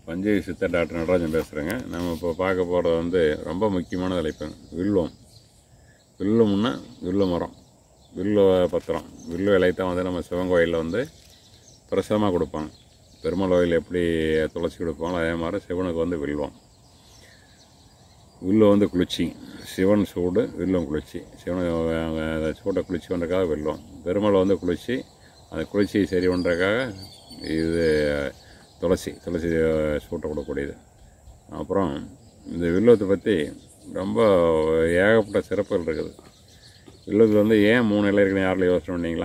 பஞ்சை சித்த டாக்டர் நடராஜன் பேசுகிறேங்க நம்ம இப்போ பார்க்க போகிறது வந்து ரொம்ப முக்கியமான தலைப்புங்க வில்வம் வில்வம்னா வில்வ மரம் வில்வ பத்திரம் வில்வ இலை தான் வந்து நம்ம சிவன் கோயிலில் வந்து பிரசாதமாக கொடுப்பாங்க பெருமாள் கோயில் எப்படி துளசி கொடுப்பாங்களோ அதே மாதிரி சிவனுக்கு வந்து வில்வம் வில்வம் வந்து குளிர்ச்சி சிவன் சூடு வில்வம் குளிர்ச்சி சிவனை அந்த சூட்டை குளிர்ச்சி பண்ணுறதுக்காக வில்வம் பெருமாள் வந்து குளிர்ச்சி அந்த குளிர்ச்சி சரி பண்ணுறதுக்காக இது துளசி துளசி சூட்டை கொடுக்கக்கூடியது அப்புறம் இந்த வில்வத்தை பற்றி ரொம்ப ஏகப்பட்ட சிறப்புகள் இருக்குது வில்வத்தில் வந்து ஏன் மூணு இலை இருக்குன்னு யாரில் யோசனை பண்ணீங்களா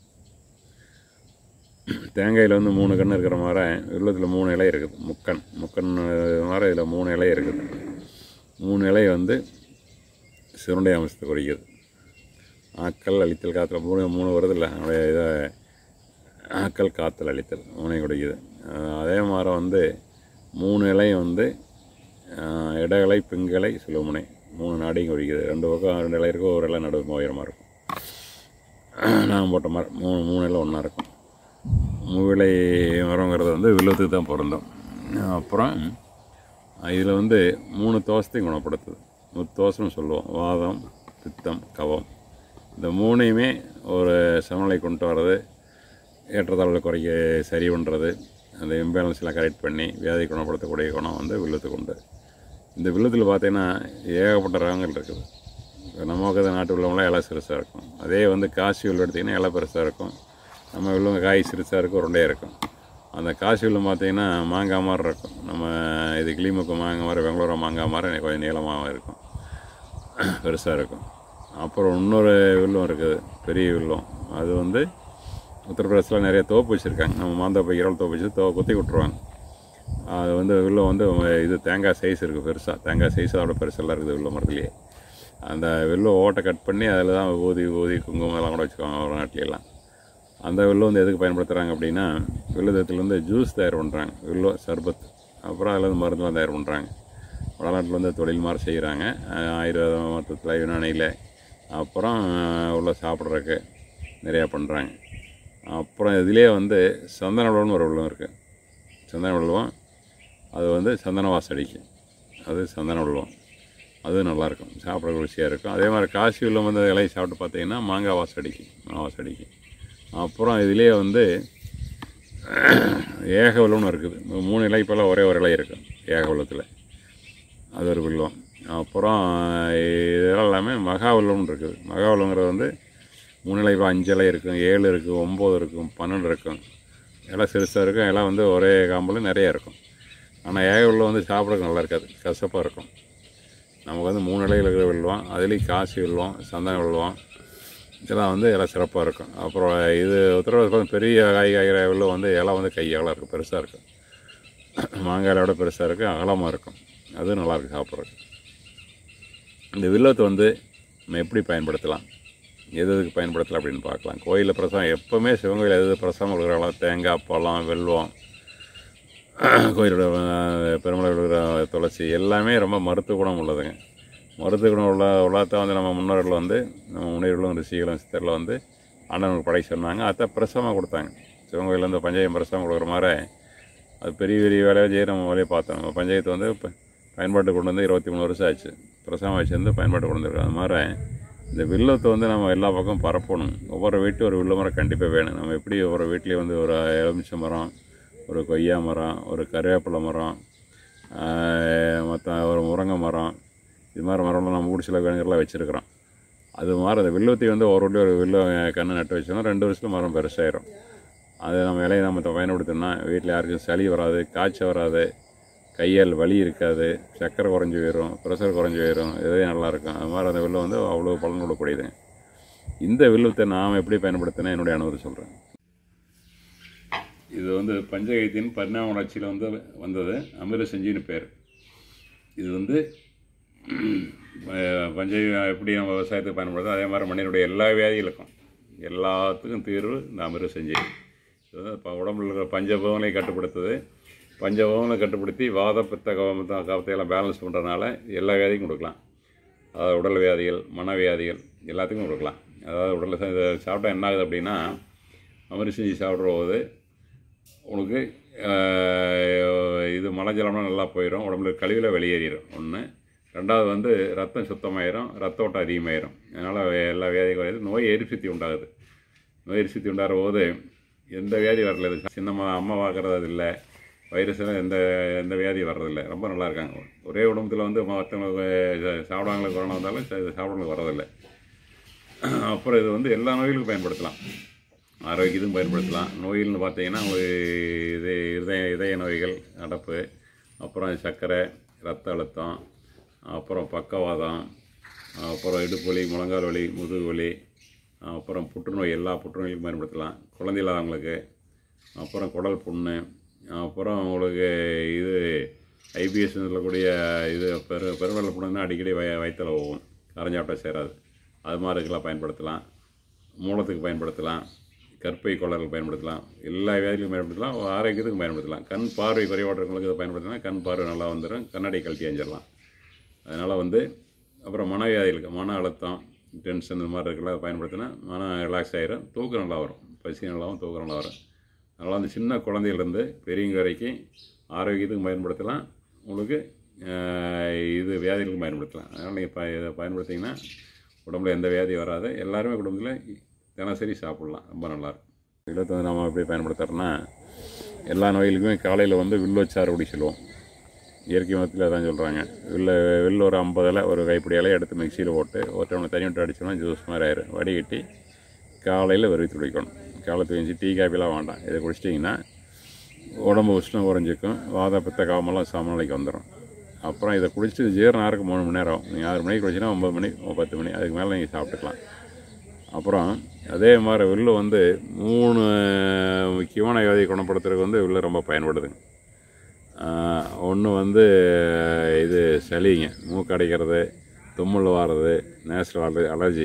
தேங்காயில் வந்து மூணு கன்று இருக்கிற மாதிரி வில்வத்தில் மூணு இலை இருக்குது முக்கன் முக்கன் மாதிரி இதில் மூணு இலை இருக்குது மூணு இலை வந்து சிறுண்டை அம்சத்தை குறிக்கிறது ஆக்கல் அழித்தல் காத்தல் மூணு மூணு வருதில்ல அதனுடைய இதை ஆக்கல் காத்தல் அழித்தல் மூணையும் குறிக்குது அஹ் அதே மாதிரி வந்து மூணு இலையும் வந்து அஹ் இடகலை பிங்கலை சுழுமுனை மூணு நாடியும் குறிக்குது ரெண்டு பக்கம் ரெண்டு இலை இருக்கும் ஒரு இலை நடுவு உயரமாக இருக்கும் நான் போட்ட மாதிரி மூணு மூணு இலை ஒன்றா இருக்கும் மூவிலை மரங்கிறது வந்து வில்வத்துக்கு தான் பொருந்தும் அப்புறம் இதில் வந்து மூணு தோசத்தையும் குணப்படுத்துது முத்தோசம்னு சொல்லுவோம் வாதம் பித்தம் கவம் இந்த மூணையுமே ஒரு சமநிலை கொண்டு வர்றது ஏற்றத்தாழ்வு குறைக்க சரி பண்ணுறது அந்த இம்பேலன்ஸ்லாம் கரெக்ட் பண்ணி வியாதி குணப்படுத்தக்கூடிய குணம் வந்து வில்லுத்துக்கு உண்டு இந்த வில்லுத்தில் பார்த்தீங்கன்னா ஏகப்பட்ட ரகங்கள் இருக்குது இப்போ நம்ம பக்கத்து நாட்டு உள்ளவங்களாம் இலை சிறுசாக இருக்கும் அதே வந்து காசி வில்லு எடுத்திங்கன்னா இலை பெருசாக இருக்கும் நம்ம வில்லுங்க காய் சிறுசாக இருக்கும் உருண்டையாக இருக்கும் அந்த காசி வில்லு பார்த்தீங்கன்னா மாங்காய் மாதிரி இருக்கும் நம்ம இது கிளிமுக்கு மாங்காய் மாதிரி பெங்களூரு மாங்காய் மாதிரி கொஞ்சம் நீளமாக இருக்கும் பெருசாக இருக்கும் அப்புறம் இன்னொரு வில்லும் இருக்குது பெரிய வில்லும் அது வந்து உத்தரப்பிரதேசத்தில் நிறைய தோப்பு வச்சுருக்காங்க நம்ம மாந்தோப்பு இரவல் தோப்பு வச்சு தோ குத்தி விட்ருவாங்க அது வந்து வில்லம் வந்து இது தேங்காய் சைஸ் இருக்குது பெருசாக தேங்காய் சைஸ் அதோட பெருசெல்லாம் இருக்குது வில்ல மரத்துலேயே அந்த வில்லம் ஓட்டை கட் பண்ணி அதில் தான் ஊதி ஊதி குங்குமம் எல்லாம் கூட வச்சுக்குவாங்க ஒரு நாட்டிலலாம் அந்த வில்லம் வந்து எதுக்கு பயன்படுத்துகிறாங்க அப்படின்னா வில்லுதத்தில் வந்து ஜூஸ் தயார் பண்ணுறாங்க வில்லம் சர்பத் அப்புறம் அதில் வந்து மருந்துலாம் தயார் பண்ணுறாங்க வடநாட்டில் வந்து தொழில் மாதிரி செய்கிறாங்க ஆயுர்வேத மருத்துவத்தில் யுனானியில் அப்புறம் உள்ள சாப்பிட்றதுக்கு நிறையா பண்ணுறாங்க அப்புறம் இதிலே வந்து சந்தன வில்வம்னு ஒரு வில்வம் இருக்குது சந்தன வில்வம் அது வந்து சந்தன வாசம் அடிக்கும் அது சந்தன வில்வம் அது நல்லாயிருக்கும் சாப்பிட ருசியாக இருக்கும் அதே மாதிரி காசி வில்வம் வந்து இலையை சாப்பிட்டு பார்த்தீங்கன்னா மாங்காய் வாசம் அடிக்கும் மாங்காய் வாசம் அடிக்கும் அப்புறம் இதிலே வந்து ஏக வில்வம்னு இருக்குது மூணு இலை போல் ஒரே ஒரு இலை இருக்கும் ஏக வில்லத்தில் அது ஒரு வில்வம் அப்புறம் இதெல்லாம் எல்லாமே மகாவில்லம்னு இருக்குது மகாவில்லங்கிறது வந்து மூணு இலை இப்போ அஞ்சு இலை இருக்கும் ஏழு இருக்கும் ஒம்பது இருக்கும் பன்னெண்டு இருக்கும் எல்லாம் சிறுசாக இருக்கும் எல்லாம் வந்து ஒரே காம்பில் நிறைய இருக்கும் ஆனால் ஏக வில்லம் வந்து சாப்பிட்றதுக்கு நல்லா இருக்காது கசப்பாக இருக்கும் நமக்கு வந்து மூணு இலையில் இருக்கிற வில்லுவோம் அதுலேயும் காசி வில்லுவோம் சந்தன வில்லுவோம் இதெல்லாம் வந்து எல்லாம் சிறப்பாக இருக்கும் அப்புறம் இது உத்தரவாதம் பெரிய காய் காய்கிற வில்லம் வந்து இலை வந்து கை அகலாக இருக்கும் பெருசாக இருக்கும் மாங்காயை விட பெருசாக இருக்கும் அகலமாக இருக்கும் அதுவும் நல்லாயிருக்கும் சாப்பிட்றதுக்கு இந்த வில்லத்தை வந்து நம்ம எப்படி பயன்படுத்தலாம் எது எதுக்கு பயன்படுத்தலாம் அப்படின்னு பார்க்கலாம் கோயிலில் பிரசாதம் எப்போவுமே சிவன் கோயில் எது எது பிரசாதம் கொடுக்குறாங்களோ தேங்காய் பழம் வெல்வம் கோயிலோட அஹ், பெருமளை விழுகிற துளசி எல்லாமே ரொம்ப மருத்துவ குணம் உள்ளதுங்க மருத்துவ குணம் உள்ள உள்ளாத்த வந்து நம்ம முன்னோர்கள் வந்து நம்ம முன்னோர்களும் ரிஷிகளும் சித்தரில் வந்து ஆண்டவனுக்கு படை சொன்னாங்க அதை பிரசவமாக கொடுத்தாங்க சிவன் கோயிலில் வந்து பஞ்சாயம் பிரசவம் கொடுக்குற மாதிரி அது பெரிய பெரிய வேலையை செய்ய நம்ம வேலையை பார்த்தோம் நம்ம பஞ்சாயத்து வந்து இப்போ பயன்பாட்டு கொண்டு வந்து இருபத்தி மூணு வருஷம் ஆச்சு பிரசவம் வச்சுருந்து பயன்பாட்டு கொண்டு வந்துருக்கோம் அது மாதிரி இந்த வில்லத்தை வந்து நம்ம எல்லா பக்கம் பரப்பணும் ஒவ்வொரு வீட்டும் ஒரு வில்ல மரம் கண்டிப்பாக வேணும் நம்ம எப்படி ஒவ்வொரு வீட்லேயும் வந்து ஒரு எலுமிச்சை மரம் ஒரு கொய்யா மரம் ஒரு கருவேப்பிலை மரம் மற்ற ஒரு முருங்கை மரம் இது மாதிரி மரம்லாம் நம்ம ஊடி சில வேணுங்கிறலாம் வச்சுருக்கிறோம் அது மாதிரி அந்த வில்லுவத்தை வந்து ஒரு வீட்லேயும் ஒரு வில்ல கன்று நட்டு வச்சோம்னா ரெண்டு வருஷத்துல மரம் பெருசாயிரும் அது நம்ம இலையை நம்ம பயன்படுத்தினா வீட்டில் யாருக்கும் சளி வராது காய்ச்சல் வராது கையால் வலி இருக்காது சர்க்கரை குறைஞ்சி போயிடும் ப்ரெஷர் குறைஞ்சி போயிடும் இதே நல்லாயிருக்கும் அது மாதிரி அந்த வில்லம் வந்து அவ்வளோ பலன் கொடுக்கக்கூடியதுங்க இந்த வில்லுவத்தை நாம் எப்படி பயன்படுத்தினா என்னுடைய அனுபவத்தை சொல்கிறேன் இது வந்து பஞ்சகத்தின் பரிணாம வளர்ச்சியில் வந்து வந்தது அமிர்த செஞ்சின்னு பேர் இது வந்து அஹ், பஞ்சகம் எப்படி நம்ம விவசாயத்துக்கு பயன்படுத்தோ அதே மாதிரி மனிதனுடைய எல்லா வியாதிகளுக்கும் எல்லாத்துக்கும் தீர்வு இந்த அமிர்த செஞ்சி இது வந்து இப்போ உடம்புல இருக்கிற பஞ்சபவங்களையும் கட்டுப்படுத்துது பஞ்சபவங்களை கட்டுப்படுத்தி வாத பித்த கவம் கவத்தை எல்லாம் பேலன்ஸ் பண்ணுறதுனால எல்லா வியாதிக்கும் கொடுக்கலாம் அதாவது உடல் வியாதிகள் மனவியாதிகள் எல்லாத்துக்கும் கொடுக்கலாம் அதாவது உடலில் ச- இதை சாப்பிட்டா என்ன ஆகுது அப்படின்னா அமிர்த செஞ்சு சாப்பிட்ற போது உனக்கு ஆஹ், இது மலை ஜலம்லாம் நல்லா போயிடும் உடம்புல கழிவில் வெளியேறிடும் ஒன்று ரெண்டாவது வந்து ரத்தம் சுத்தமாயிரும் ரத்த ஓட்டம் அதிகமாயிரும் அதனால் எல்லா வியாதியும் குறையுது நோய் எரிசக்தி உண்டாகுது நோய் எரிசக்தி உண்டாகிற போது எந்த வியாதி வரல இது சின்னம்மா அம்மா பார்க்குறது இல்லை வைரஸ்லாம் எந்த எந்த வியாதி வர்றதில்லை ரொம்ப நல்லா இருக்காங்க ஒரே உடம்புல வந்து மற்றவங்களுக்கு சாப்பிடாங்களுக்கு கொரோனா வந்தாலும் ச- சாப்பிடவங்களுக்கு வர்றதில்லை அப்புறம் இது வந்து எல்லா நோய்களுக்கும் பயன்படுத்தலாம் ஆரோக்கியத்துக்கும் பயன்படுத்தலாம் நோயில்னு பார்த்தீங்கன்னா ஒரு இது இதய இதய நோய்கள் அடப்பு அப்புறம் சர்க்கரை ரத்த அழுத்தம் அப்புறம் பக்கவாதம் அப்புறம் இடுப்பு வலி முழங்கால் வலி முதுகு வலி அப்புறம் புற்றுநோய் எல்லா புற்றுநோய்க்கும் பயன்படுத்தலாம் குழந்தை இல்லாதவங்களுக்கு அப்புறம் குடல் புண்ணு அப்புறம் உங்களுக்கு இது ஐபிஎஸ் சொல்லக்கூடிய இது பெரு பெருவெள்ள புண்ணுன்னா அடிக்கடி வய வயிற்றில் போகும் கரைஞ்சாப்பிட்ட சேராது அது மாதிரி இதுக்கெல்லாம் பயன்படுத்தலாம் மூலத்துக்கு பயன்படுத்தலாம் கற்பை கோளாறுக்கு பயன்படுத்தலாம் எல்லா வியாதிக்கும் பயன்படுத்தலாம் ஆரோக்கியத்துக்கும் பயன்படுத்தலாம் கண் பார்வை குறைபாடுறவங்களுக்கு இதை பயன்படுத்தினா கண் பார்வை நல்லா வந்துடும் கண்ணாடி கழட்டி அஞ்சிடலாம் அதனால் வந்து அப்புறம் மனவியாதிகளுக்கு மன அழுத்தம் டென்ஷன் இந்த மாதிரி இருக்கலாம் அதை பயன்படுத்தினா மனம் ரிலாக்ஸ் ஆயிரும் தூக்கம் நல்லா வரும் பசி நல்லாவும் தூக்கம் நல்லா வரும் அதனால் அந்த சின்ன குழந்தையிலேருந்து பெரியவங்க வரைக்கும் ஆரோக்கியத்துக்கும் பயன்படுத்தலாம் உங்களுக்கு ஆஹ், இது வியாதிகளுக்கும் பயன்படுத்தலாம் அதனால் நீங்கள் ப இதை பயன்படுத்திங்கன்னா உடம்புல எந்த வியாதி வராது எல்லாருமே குடும்பத்தில் தினசரி சாப்பிட்லாம் ரொம்ப நல்லாயிருக்கும் இதில் வந்து நம்ம எப்படி பயன்படுத்துகிறோன்னா எல்லா நோய்களுக்குமே காலையில் வந்து வில்வச்சாறு குடி சொல்லுவோம் இயற்கை மதத்தில் அதான் சொல்கிறாங்க வில்ல வில்ல ஒரு ஐம்பது இலை ஒரு கைப்பிடி இலையை எடுத்து மிக்சியில் போட்டு ஒரு டம்ளர் தண்ணி விட்டு அடிச்சோம்னா ஜூஸ் மாதிரி ஆயிரும் வடிகட்டி காலையில் வெறுவி குடிக்கணும் காலை தூஞ்சி டீ காஃபிலாம் வேண்டாம் இதை குடிச்சிட்டிங்கன்னா உடம்பு உஷ்ணம் குறைஞ்சிக்கும் வாத பித்த காமெல்லாம் சமநிலைக்கு வந்துடும் அப்புறம் இதை குடிச்சிட்டு ஜீரணம் ஆகிறதுக்கு மூணு மணி நேரம் நீங்கள் ஆறு மணிக்கு குடிச்சிங்கன்னா ஒம்பது மணி பத்து மணி அதுக்கு மேலே நீங்கள் சாப்பிட்டுக்கலாம் அப்புறம் அதே மாதிரி வில்லு வந்து மூணு முக்கியமான வியாதியை குணப்படுத்துறதுக்கு வந்து வில்லு ரொம்ப பயன்படுதுங்க ஒன்று வந்து இது சளிங்க மூக்கு அடைக்கிறது தும்மல் வர்றது நேச்சுரல் அலர்ஜி அலர்ஜி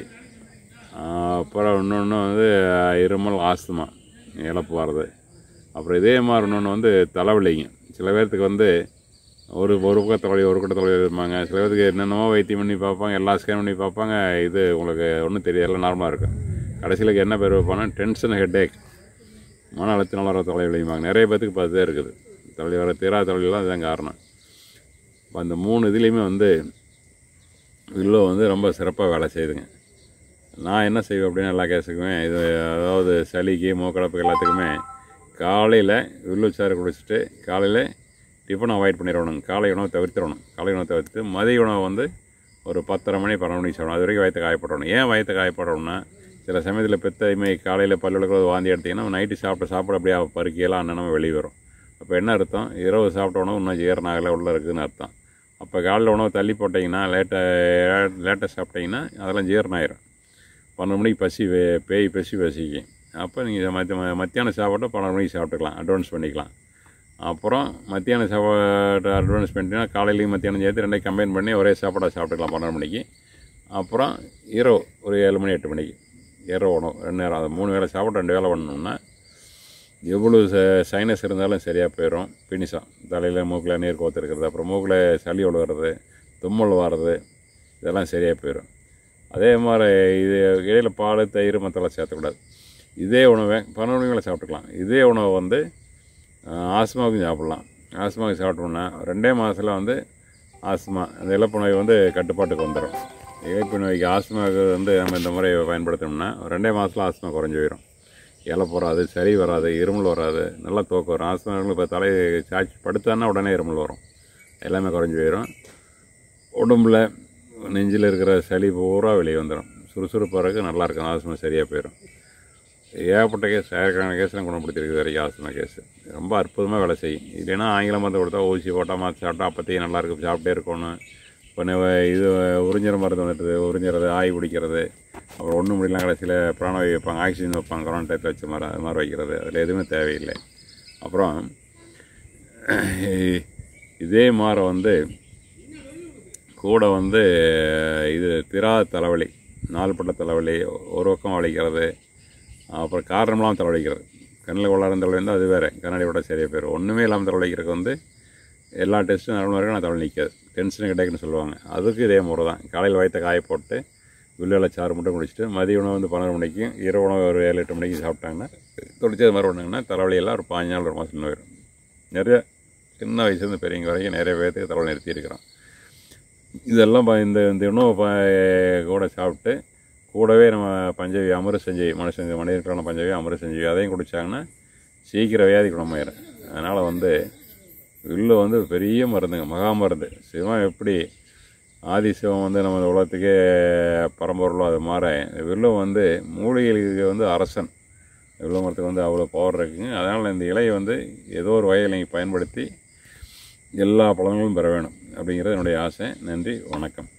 அப்புறம் இன்னொன்று வந்து இருமல் ஆஸ்துமா இழப்பு வர்றது அப்புறம் இதே மாதிரி இன்னொன்று வந்து தலைவலிங்க சில பேர்த்துக்கு வந்து ஒரு ஒரு பக்கம் தலைவலி ஒரு பக்கம் தலைவலி இருப்பாங்க சில பேருக்கு என்னென்னமோ வைத்தியம் பண்ணி பார்ப்பாங்க எல்லா ஸ்கேன் பண்ணி பார்ப்பாங்க இது உங்களுக்கு ஒன்றும் தெரியாது எல்லாம் நார்மலாக இருக்கும் கடைசியில் என்ன பேர் வைப்பாங்கன்னா டென்ஷன் ஹெட்டேக் மன அழுத்தினால வர தலைவலிம்பாங்க நிறைய பேர்த்துக்கு இப்போ அதுதான் இருக்குது தலைவலி வர தீரா தலைவலிலாம் அதுதான் காரணம் இப்போ அந்த மூணு இதுலேயுமே வந்து வில்லோ வந்து ரொம்ப சிறப்பாக வேலை செய்யுதுங்க நான் என்ன செய்வேன் அப்படின்னு எல்லா கேஸுக்குமே இது அதாவது சளிக்கு மூக்கடப்பு எல்லாத்துக்குமே காலையில் வில்லுச்சாறு குடிச்சிட்டு காலையில் டிஃபன் அவாய்ட் பண்ணிடணும் காலை உணவை தவிர்த்திடணும் காலை உணவை தவிர்த்து மதிய உணவை வந்து ஒரு பத்தரை மணி பன்னெண்டு மணிக்கு சாப்பிடணும் அது வரைக்கும் வயிற்று காயப்படணும் ஏன் வயிற்று காயப்படணும்னா சில சமயத்தில் பித்தைமை காலையில் பல்லுகளுக்கு வாந்தி எடுத்திங்கன்னா நைட்டு சாப்பிட சாப்பிட அப்படியே பருக்கியெல்லாம் அன்னமாக வெளியே வரும் அப்போ என்ன அர்த்தம் இரவு சாப்பிட்ட உணவு இன்னும் ஜீரணம் ஆகலை உள்ளே இருக்குதுன்னு அர்த்தம் அப்போ காலையில் உணவு தள்ளி போட்டிங்கன்னா லேட்டாக லேட்டாக சாப்பிட்டீங்கன்னா அதெல்லாம் ஜீரணம் ஆயிரும் பன்னெண்டு மணிக்கு பசி வே- பேய் பசி பசிக்கும் அப்போ நீங்கள் மத்திய மத்தியானம் சாப்பாட்டை பன்னெண்டு மணிக்கு சாப்பிட்டுக்கலாம் அட்வான்ஸ் பண்ணிக்கலாம் அப்புறம் மத்தியானம் சாப்பாடு அட்வான்ஸ் பண்ணிட்டீங்கன்னா காலையிலையும் மத்தியானம் சேர்த்து ரெண்டையும் கம்பைன் பண்ணி ஒரே சாப்பாடாக சாப்பிட்டுக்கலாம் பன்னெண்டு மணிக்கு அப்புறம் இரவு ஒரு ஏழு மணி எட்டு மணிக்கு இரவு உணவு ரெண்டு நேரம் அது மூணு வேளை சாப்பிட்டு ரெண்டு வேளை பண்ணோம்னா எவ்வளோ ச சைனஸ் இருந்தாலும் சரியாக போயிடும் பினிஷம் தலையில் மூக்கில் நீர் கோத்துருக்கிறது அப்புறம் மூக்கில் சளி விழுகிறது தும்மல் வர்றது இதெல்லாம் சரியாக போயிடும் அதே மாதிரி இது இடையில பால் தயிர் மற்றெல்லாம் சேர்த்தக்கூடாது இதே உணவை பன்னெண்டு மணி மேலே சாப்பிட்டுக்கலாம் இதே உணவை வந்து ஆஹ், ஆஸ்மாவுக்கும் சாப்பிட்லாம் ஆஸ்மாவுக்கு சாப்பிட்டோம்னா ரெண்டே மாதத்தில் வந்து ஆஸ்மா அந்த இழப்பு நோய் வந்து கட்டுப்பாட்டுக்கு வந்துடும் இழப்பு நோய்க்கு ஆஸ்மாவுக்கு வந்து நம்ம இந்த முறையை பயன்படுத்தினோம்னா ரெண்டே மாதத்தில் ஆஸ்மா குறைஞ்சி போயிடும் இழப்பு வராது சளி வராது இருமல் வராது நல்லா தூக்கம் வரும் ஆஸ்மா இப்போ தலை சாய்ச்சி படுத்தான்னா உடனே இருமல் வரும் எல்லாமே குறைஞ்சி போயிடும் உடம்புல நெஞ்சில் இருக்கிற சளி பூரா வெளியே வந்துடும் சுறுசுறுப்பாக இருக்கு நல்லா இருக்கும் ஆஸ்மா சரியாக போயிடும் ஏகப்பட்ட கேஸ் ஆயிரக்கணக்கான கேஸ்லாம் குணப்படுத்திருக்கு வரைக்கும் ஆஸ்மா கேஸ் ரொம்ப அற்புதமாக வேலை செய்யும் இல்லைன்னா ஆங்கில மருந்து கொடுத்தா ஊசி போட்டால் மாற்றி சாப்பிட்டா அப்போத்தையும் நல்லா இருக்கும் சாப்பிட்டே இருக்கணும் இப்போ நெ- இது உறிஞ்சிற மருந்து வந்துட்டு உறிஞ்சிறது ஆய் பிடிக்கிறது அப்புறம் ஒன்றும் முடியலாம் கடைசியில் பிராணவாயு வைப்பாங்க ஆக்சிஜன் வைப்பாங்க கொரோனா டயத்தில் வச்ச மாதிரி அது மாதிரி வைக்கிறது அதில் எதுவுமே தேவையில்லை அப்புறம் இதே மாதிரி வந்து கூட வந்து இது திரா தலைவலி நாள்பட்ட தலைவலி ஒரு பக்கம் வலிக்கிறது அப்புறம் காரணம்லாம் தலைவலிக்கிறது கண்ணில் கொள்ளாத தலைவலி இருந்தால் அது வேறு கண்ணாடி விட சரியாக போயிடும் ஒன்றுமே இல்லாமல் தலைவலிக்கிறதுக்கு வந்து எல்லா டெஸ்ட்டும் நடந்து வரைக்கும் நான் தலைவலி நிற்காது டென்ஷன் கிடைக்குன்னு சொல்லுவாங்க அதுக்கு இதே முறை தான் காலையில் வயிற்ற காய போட்டு வில்லுவில் சாறு மட்டும் குடிச்சிட்டு மதிய உணவு வந்து பன்னெண்டு மணிக்கும் இரவு உணவு ஒரு ஏழு எட்டு மணிக்கு சாப்பிட்டாங்கன்னா தொழிச்சது மாதிரி பண்ணாங்கன்னா தலைவலியெல்லாம் ஒரு பாஞ்சு நாள் ஒரு மாதம் போயிடும் நிறைய சின்ன வயசுலேருந்து பெரியவங்க வரைக்கும் நிறைய பேர்த்துக்கு தலை நிறுத்தியிருக்கிறோம் இதெல்லாம் ப- இந்த இந்த உணவை ப- கூட சாப்பிட்டு கூடவே நம்ம பஞ்சவி அமிர்த செஞ்சு மனுஷங்க மனிதர்களான பஞ்சவி அமிர்த செஞ்சு அதையும் குடித்தாங்கன்னா சீக்கிரம் வியாதி குணமாயிரும் அதனால் வந்து வில்லு வந்து பெரிய மருந்துங்க மகா மருந்து சிவம் எப்படி ஆதி சிவம் வந்து நம்ம இந்த உலகத்துக்கே பரம்பொருளோ அது மாற வில்லு வந்து மூலிகைகளுக்கு வந்து அரசன் வில்லு மரத்துக்கு வந்து அவ்வளோ பவர் இருக்குங்க அதனால் இந்த இலையை வந்து ஏதோ ஒரு வகையில் நீங்கள் பயன்படுத்தி எல்லா பலன்களும் பெற வேணும் அப்படிங்கிறது என்னுடைய ஆசை நன்றி வணக்கம்